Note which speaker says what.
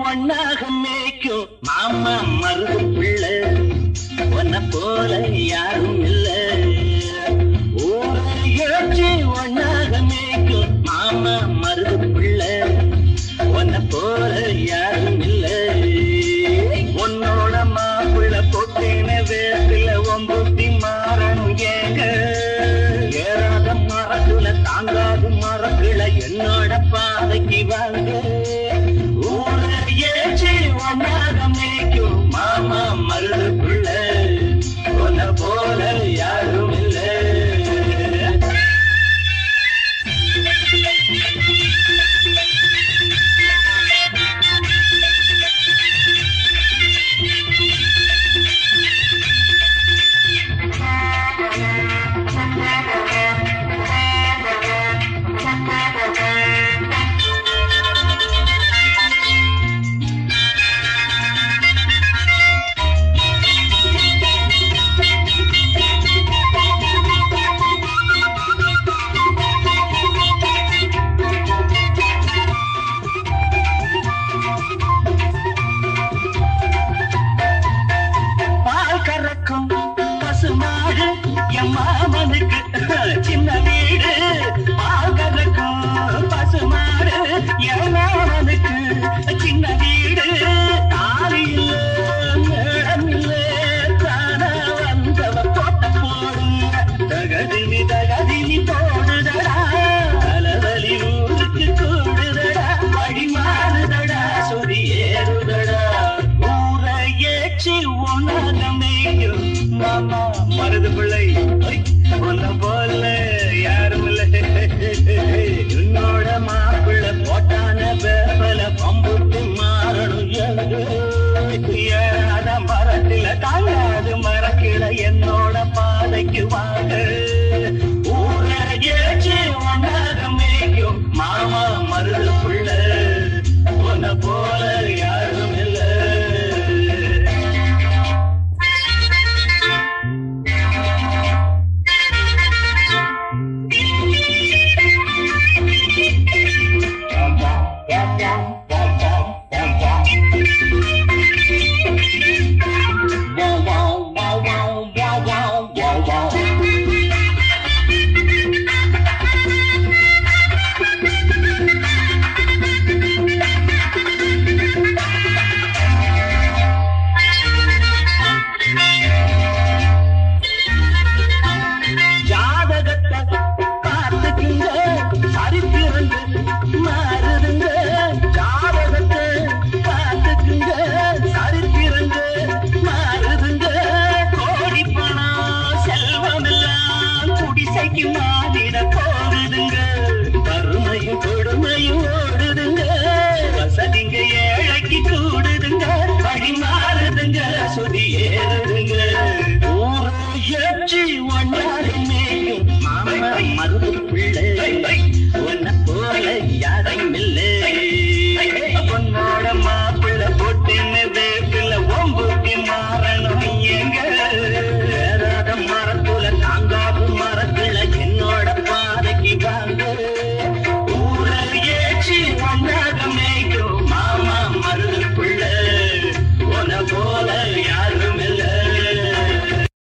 Speaker 1: ஒன்னாக மேய்க்கும் மாமா மருது பிள்ளை உன்னை போல யாரும் இல்ல ஊரை இழச்சி ஒன்னாக மேய்க்கும் மாமா மருது பிள்ளை உன்னை போல யாரும் இல்ல உன்னோட மாப்பிள்ள பொட்டின வேத்துல ஒம்புத்தி மாறணும் ஏங்க ஏறாத மரத்துல தாங்காது மரத்துல என்னோட பாதைக்கு வாங்க ஊரை ஏற்றி ஒன்னாக மேய்க்கும் மாமா மருது பிள்ளை உன்னை போல யாரும் இல்லை பால் கறக்கும் பசுமாடு என் மாமனுக்கு சின்ன வீடு பால் கறக்கும் பசுமாடு என் மாமனுக்கு சின்ன வீடு தாலி இல்ல மேடம் இல்ல தானா வந்தவ போட்ட போடு தகதினி தகதினி போடுதடா தலைவலி ஊருக்கு கூடுதடா வழி மாறுதடா சொதி ஏறுதடா ஊரை ஏற்றி உணர மேயும் மாமா மருது பிள்ளை ஐ, உன்னை போல யாரும் இல்லை என்னோட மாப்பிள்ள போட்டான பேப்பல பம்புக்கு மாறணும் எழுது ஏறாத மரத்துல தாங்காது மரக்கிள என்னோட பாதைக்கு வாங்க